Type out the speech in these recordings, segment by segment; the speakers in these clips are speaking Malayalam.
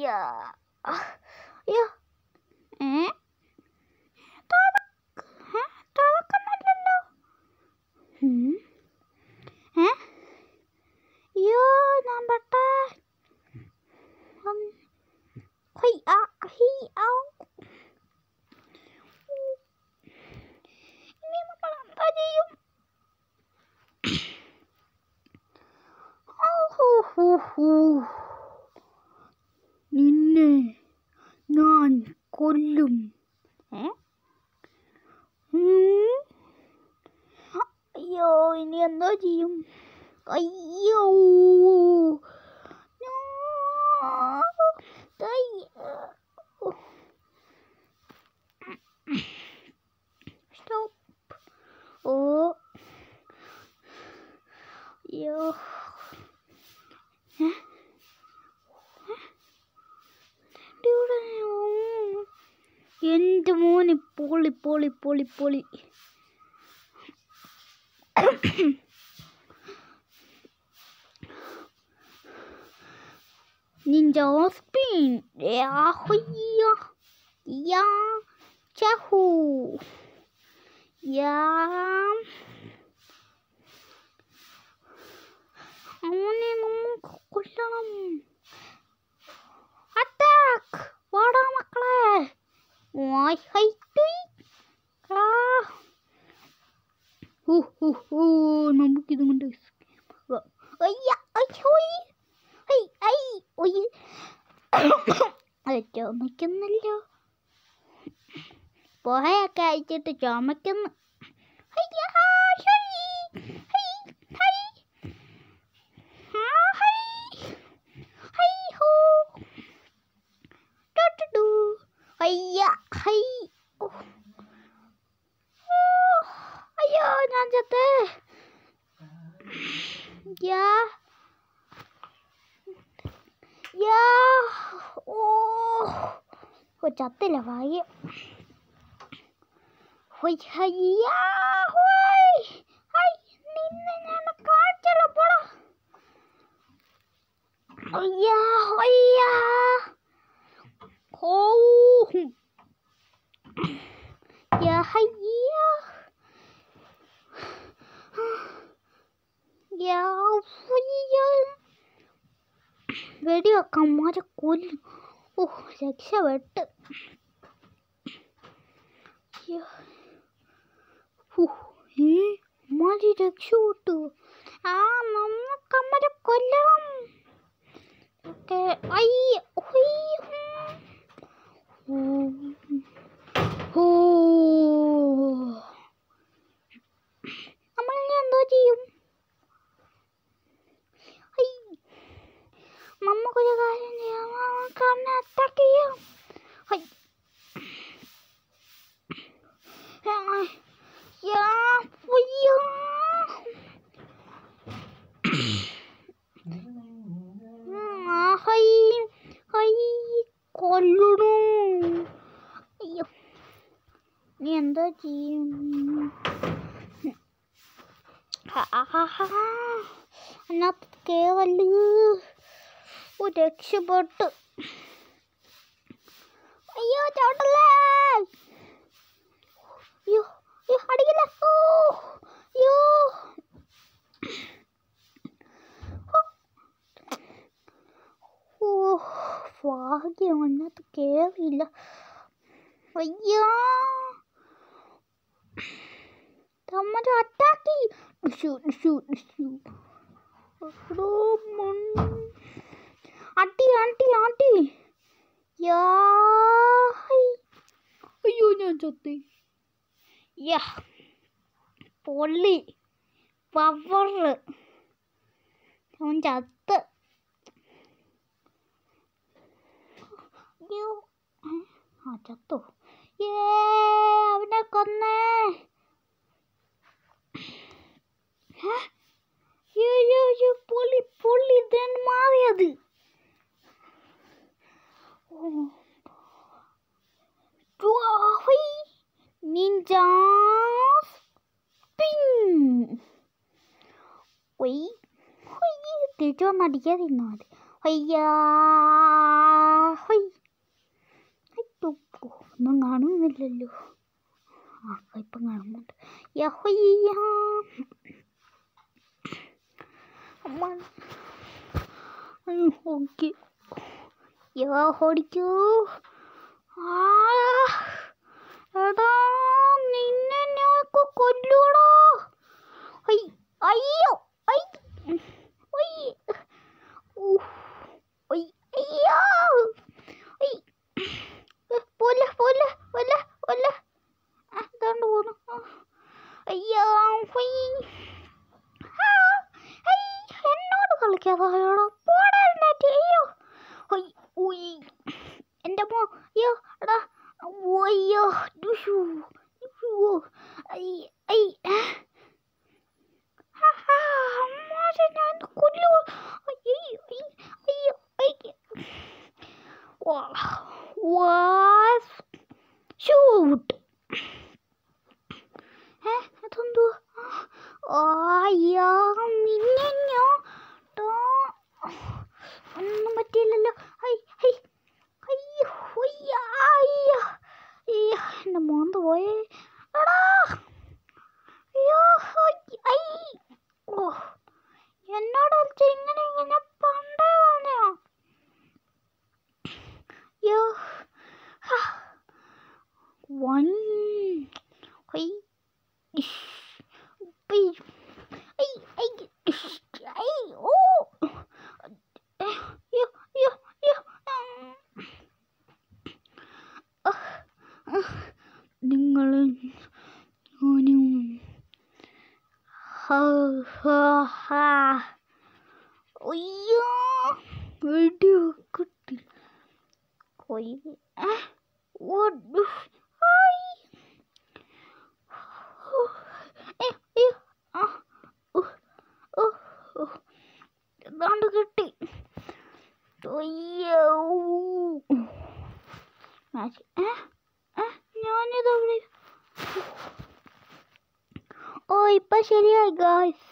അയ്യാ അയ്യോ ഏ തുറക്ക്. ഏ? തുറക്കുന്നില്ലല്ലോ ഉം. ഏ അയ്യോ ഞാൻ പെട്ടേ ഉം. ഹൊയ്, ആ, ഹി, ഔ. ഇനി നമ്മൾ എന്താ ചെയ്യും ഔ, ഹൂ, ഹൂ, ഹൂ. നിന്നെ ഞാൻ കൊല്ലും ഏ ഉം. അയ്യോ ഇനി എന്തോ ചെയ്യും അയ്യോ നോ. അയ്യോ. സ്റ്റോപ്പ് ഓ അയ്യോ ഏ? ഏ? ഇവിടെ ഉം. എൻ്റെ മോന് പൊളി പൊളി പൊളി പൊളി Ninja spin. Ja, hoja. Ja. Tjaho. Ja. അവനെ നമുക്ക് കൊല്ലണം അറ്റാക്ക് വാടാ മക്കളെ വായ് ഹൈ ടുയ്. ആ. Who, who, who. നമുക്കിതും കൊണ്ട് escape ആകാം. അയ്യ, അയ്യോയ്. ഐ, ഐ, ഉയ്. അത് ചുമക്കുന്നല്ലോ പുകയൊക്കെ അയച്ചിട്ട് ചുമക്കുന്നു അയ്യ, ഹൈ, ഹൈ, ഹൈ. ആ, ഹൈ. ഹൈ, ഹോ. ടു, ടു, ടു. അയ്യ, ഹൈ. ഓ. ഓ, അയ്യോ ഞാൻ ചത്തേ യാ യാ ഓ ഓ ചത്തില്ല ഭാഗ്യം ഹൊയ് ഹയ്യാ ഹോയ് ഹൈ നിന്നെ ഞാൻ കാണിച്ചല്ലോ പോടാ അയ്യാ ഹൊയ്യാ ഹോ യാ ഹയ്യാ യാ ഹൊയ്യാ വെടിവെക്കാൻ മാരെ കൊല്ലും ഓ രക്ഷപ്പെട്ട് യ്യോ. ഹൂ, ഏ മാരി രക്ഷപ്പെട്ടു ആ നമുക്ക് അമ്മരെ കൊല്ലണം ഒക്കെ അയ്യ ഹുയ്, ഹും. ഹൂ. നമ്മളിനി എന്തോ ചെയ്യും ഹൈ. നമുക്കൊരു കാര്യം ചെയ്യാം നമുക്ക് അവനെ അറ്റാക്ക് ചെയ്യാം ഹൈ. ആ, യാ, ഉയ്യോ. ഉം, ആ, ഹൈ, ഹൈ, കൊല്ലണു അയ്യോ നീ എന്താ ചെയ്യും അതിനകത്ത് കേവല് ഓ രക്ഷപ്പെട്ടു അയ്യോ ചവിട്ടല്ലേ അയ്യോ അയ്യോ അടിക്കില്ല ഓ അയ്യോ ഓ ഭാഗ്യം അതിനകത്ത് കേറിയില്ല അയ്യോ തമ്മര അറ്റാക്കി ഡിഷു ഡിഷു ഡിഷു എടോ മൺ അട്ടി ആട്ടി ആട്ടി യാ ഹൈ. അയ്യോ ഞാൻ ചത്തി യാ പൊള്ളി പവർ അവൻ ചത്ത് അയ്യോ ഏ? ആ ചത്തു ഏ അവനെ കൊന്നേ ഏ? അയ്യോ അയ്യോ അയ്യോ പൊള്ളി പൊള്ളി ഇതൻ മാറിയത് ഓ Dwarfy Ninja Spin. ഒയ് ഒയ് തിരിച്ചു വന്ന് അടിക്കാതിരുന്നാൽ മതി അയ്യാ കാണിക്കുന്നില്ലല്ലോ ആ ഇപ്പം കാണുന്നുണ്ട് യഹൊയ്യ അമ്മ ഓക്കെ യാ ഓടിക്കൂ ആ എടാ നിന്നെ ഞാൻ ഇപ്പൊ കൊല്ലൂടാ ഐ അയ്യോ ഐ ഐ ഊഹ്. ഐ അയ്യോ ഐ ഏ, പോലെ പോലെ പോലെ പോലെ ആ ഇതാണ്ട് പോന്നു ആ. അയ്യോ ഹൈ. ആ, ഹൈ, എന്നോട് കളിക്കാതായോടാ പോടാ എഴുന്നേറ്റ്. അയ്യോ ഹൈ, ഉയ്. എൻ്റെ മോ അയ്യോ എടാ അയ്യോ ദുഷു ദുഷു ഐ ഐ ഹാ, ഹാ, മോശം ഞാൻ കൊല്ലു അയ്യോ അയ്യോ അയ്യോ അയ്യോ വാ വാസ് ഷൂട്ട് ഏ അതെന്തോ ആയ്യാ നിന്നെ ഞാൻ ട്ടോ. ഒന്നും പറ്റിയില്ലല്ലോ ഹൈ ഹൈ അയ്യോ അയ്യ അയ്യോ അയ്യോ എൻ്റെ മോന്ത് പോയേ എടാ അയ്യോ ഹൈ, ഐ ഓ എന്നോട് കളിച്ച ഇങ്ങനെ ഇങ്ങനെ പണ്ടേ പറഞ്ഞോ അയ്യോ ഹാ. വൺ ഹൈ ഇഷ്. ഉപ്പി. ഐ ഐ ഇഷ്. ഐ ഓ അയ്യോ അയ്യോ അയ്യോ നിങ്ങളും ഞാനും ഹാ, ഹാ, ഹാ. അയ്യോ വെടിവെക്കട്ടെ കൊയ് ഏ ഓ ഹായ് അയ്യോ അയ്യോ ആ ഓ ഓ ഓ എന്താണ്ട് കിട്ടി അയ്യോ മാച്ച് ഏ ഏ ഞാനിതവിടെ ഓ ഇപ്പൊ ശരിയായി ഗായ്സ്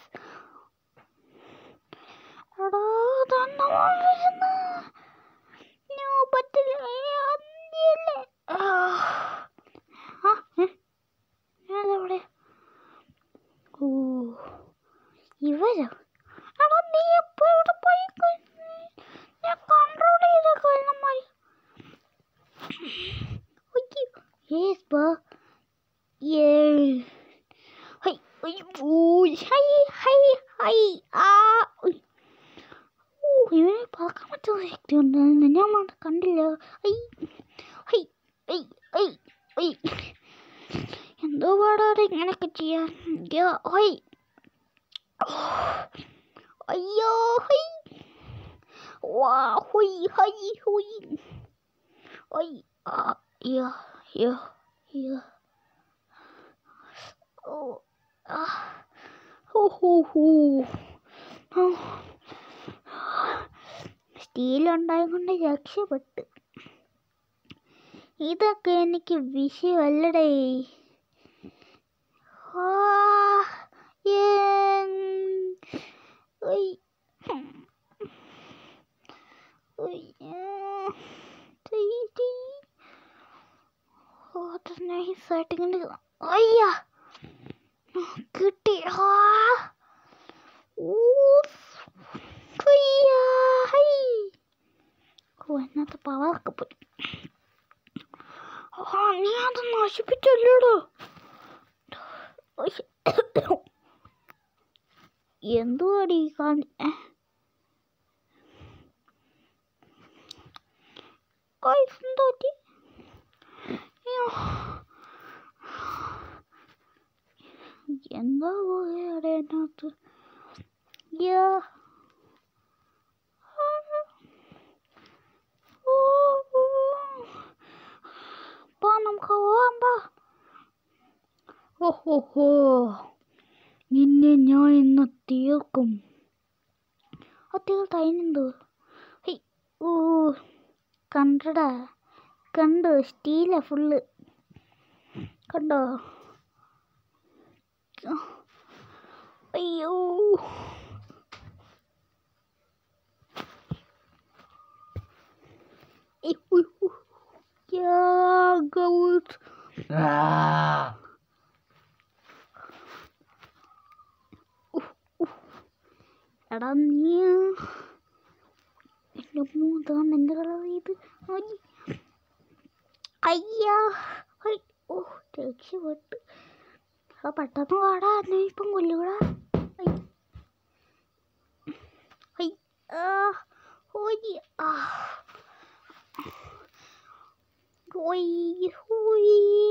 എടാ തന്നെ വരുന്നു ഞാൻ പറ്റില്ല ഏ, അന്ത്യല്ലേ ആ ആ, ഏ, ഞാനതെവിടെ ഓ ഇവരോ എടാ നീ എപ്പോ ഇവിടെ പോയി ഞാൻ കൺട്രോൾ ചെയ്ത കൊല്ലമായി യെസ് ബോ യേ ഹൈ ഹൈ ഊയ് ഹൈ ഹൈ ഹൈ ആ ഉയ്. ഓ ഇവനെ പറക്കാൻ പറ്റുന്ന ശക്തി ഉണ്ടായിരുന്നു ഞാൻ മാത്രം കണ്ടില്ല ഐ ഹൈ ഐ ഐ ഐ എന്തോ പാടാതെ ഇങ്ങനെയൊക്കെ ചെയ്യാൻ യ്യോ, ഹൈ അയ്യോ ഹൈ വാ ഹുയ് ഹൈ ഹുയ് ഹൈ ആ യ്യോ യ്യോ യ്യോ ഓ ആ ഹോ ഹോ ഹോ ആ. സ്റ്റീൽ ഉണ്ടായതുകൊണ്ട് രക്ഷപ്പെട്ട് ഇതൊക്കെ എനിക്ക് വിഷയമല്ലടേ ആ, എൻ- ഉയ്. ഉയ്. തീ, തീ. ഓ, അത് നൈസായിട്ട് ഇങ്ങനെ അയ്യ കിട്ടി ആ ഊ. ഉയ്യ. ഹൈ. ഓ എന്നത്തെ പവറൊക്കെ പോയി ആ നീ അത് നശിപ്പിച്ചല്ലോടോ എന്തുവാടി ഈ കാണി ഏ? Guys, എന്തോ പറ്റി? അയ്യോ. എന്താ പോയത് അതിനകത്ത് യാ. ഓ, ഓ. വാ നമുക്ക് പോവാം വാ ഓഹോഹോ നിന്നെ ഞാൻ ഇന്ന് തീർക്കും ആ തീർത്ത അതിനെന്തോ ഹൈ ഓ കണ്ടടാ കണ്ടോ സ്റ്റീല ഫുള്ള് കണ്ടോ അയ്യോ ഏയ്, ഉയ്, ഉയ്. യാ, ഗൗസ് എടാ നീ എൻ്റെ മൂന്നാണ് എന്ത് കളർ ഇത് അയ്യാ ഹൈ ഓ രക്ഷപ്പെട്ട് ആ പെട്ടെന്ന് വാടാ എന്നെ ഇപ്പം കൊല്ലുകൂടാ ഹൈ. ഹൈ. ആ ഓയ് ആ ഓയ് ഓയ്